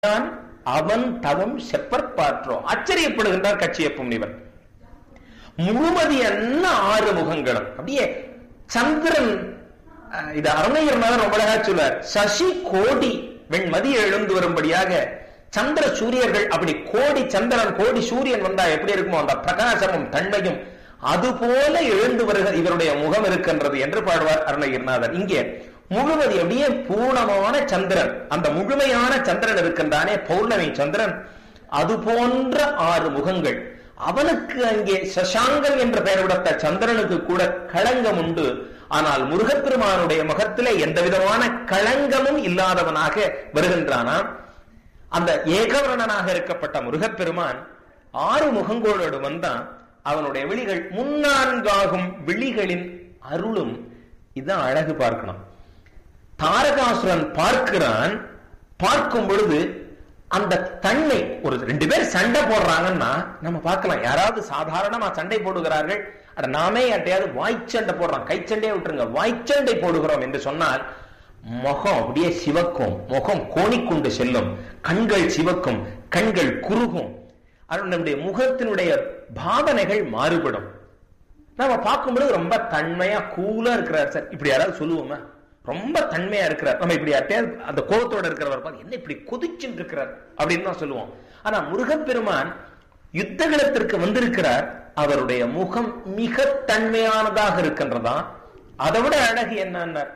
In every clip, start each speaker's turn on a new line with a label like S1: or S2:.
S1: தான் அவன் தவம் செப்பற்பாற்றோ ஆச்சரியப்படுகின்றார் கச்சியப்ப முனிவர் முழுமதி என்ன ஆறு முகங்களும் அப்படியே சந்திரன் அஹ், இது அருணையர்நாதன் ரொம்ப அழகா சொல்றார் சசி கோடி வெண்மதி எழுந்து வரும்படியாக சந்திர சூரியர்கள் அப்படி கோடி சந்திரன் கோடி சூரியன் வந்தா எப்படி இருக்குமோ அந்த பிரகாசமும் தன்மையும் அதுபோல எழுந்து வருகிற இவருடைய முகம் இருக்கின்றது என்று பாடுவார் அருணகிரிநாதர் இங்கே முழுவதி அப்படியே பூர்ணமான சந்திரன் அந்த முழுமையான சந்திரன் இருக்கின்றானே பௌர்ணமி சந்திரன் அது போன்ற ஆறு முகங்கள் அவனுக்கு அங்கே சசாங்கன் என்ற பெயர் விடத்த சந்திரனுக்கு கூட களங்கம் உண்டு ஆனால் முருகப்பெருமானுடைய முகத்திலே எந்த விதமான களங்கமும் இல்லாதவனாக வருகின்றானாம் அந்த ஏகவரணனாக இருக்கப்பட்ட முருகப்பெருமான் ஆறு முகங்களோடு வந்தான் அவனுடைய விழிகள் முன்னான்காகும் விழிகளின் அருளும் இதான் அழகு பார்க்கணும் தாரகாசுரன் பார்க்கிறான் பார்க்கும் பொழுது அந்த தன்மை ஒரு ரெண்டு பேர் சண்டை போடுறாங்கன்னா நம்ம பார்க்கலாம் யாராவது சாதாரணமா சண்டை போடுகிறார்கள் அட நாமே யார்ட்டையாவது வாய்ச்சண்டை போடுறோம் கைச்சண்டையே விட்டுருங்க வாய்ச்சண்டை போடுகிறோம் என்று சொன்னால் முகம் அப்படியே சிவக்கும் முகம் கோணிக்கொண்டு செல்லும் கண்கள் சிவக்கும் கண்கள் குறுகும் அது நம்முடைய முகத்தினுடைய பாவனைகள் மாறுபடும் நாம பார்க்கும்பொழுது ரொம்ப தன்மையா கூலா இருக்கிறார் சார் இப்படி யாராவது சொல்லுவோமா ரொம்ப தன்மையா இருக்கிறார் நம்ம இப்படி யார்ட்டையாவது அந்த கோபத்தோட இருக்கிறவர் பார்த்து என்ன இப்படி கொதிச்சுட்டு இருக்கிறார் அப்படின்னு தான் சொல்லுவோம் ஆனா முருகப்பெருமான் யுத்தகலத்திற்கு வந்திருக்கிறார் அவருடைய முகம் மிக தன்மையானதாக இருக்கின்றதா அதை விட அழகு என்னன்னார்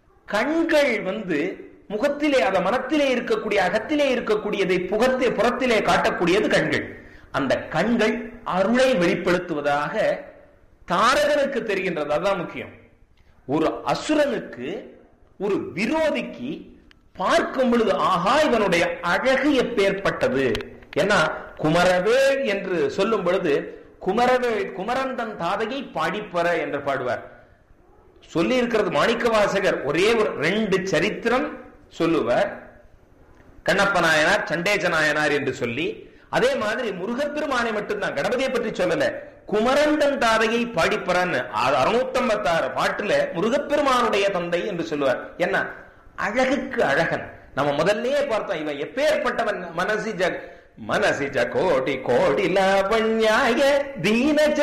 S1: கண்கள் வந்து முகத்திலே அத மனத்திலே இருக்கக்கூடிய அகத்திலே இருக்கக்கூடியதை புகத்தே புறத்திலே காட்டக்கூடியது கண்கள் அந்த கண்கள் அருளை வெளிப்படுத்துவதாக தாரகனுக்கு தெரிகின்றது அதுதான் முக்கியம் ஒரு அசுரனுக்கு ஒரு விரோதிக்கு பார்க்கும் பொழுது ஆஹா இவனுடைய அழகு எப்பேற்பட்டது ஏன்னா குமரவேள் என்று சொல்லும் பொழுது குமரவேள் குமரந்தன் தாதையை பாடிப்பற என்று பாடுவார் சொல்லி இருக்கிறது மாணிக்க வாசகர் ஒரே ஒரு ரெண்டு சரித்திரம் சொல்லுவார் கண்ணப்ப நாயனார் சண்டேச நாயனார் என்று சொல்லி அதே மாதிரி முருகப்பெருமானை மட்டும்தான் கணபதியை பற்றி சொல்லல குமரந்தன் தாதையை பாடிப்பறான்னு அறுநூத்தம்பத்தாறு பாட்டுல முருகப்பெருமானுடைய தந்தை என்று சொல்லுவார் என்ன அழகுக்கு அழகன் நம்ம முதல்லயே பார்த்தோம் இவன் எப்பேற்பட்டவன் மனசிஜ மனசிஜ கோடி கோடி லாவண்யாய தீனஜ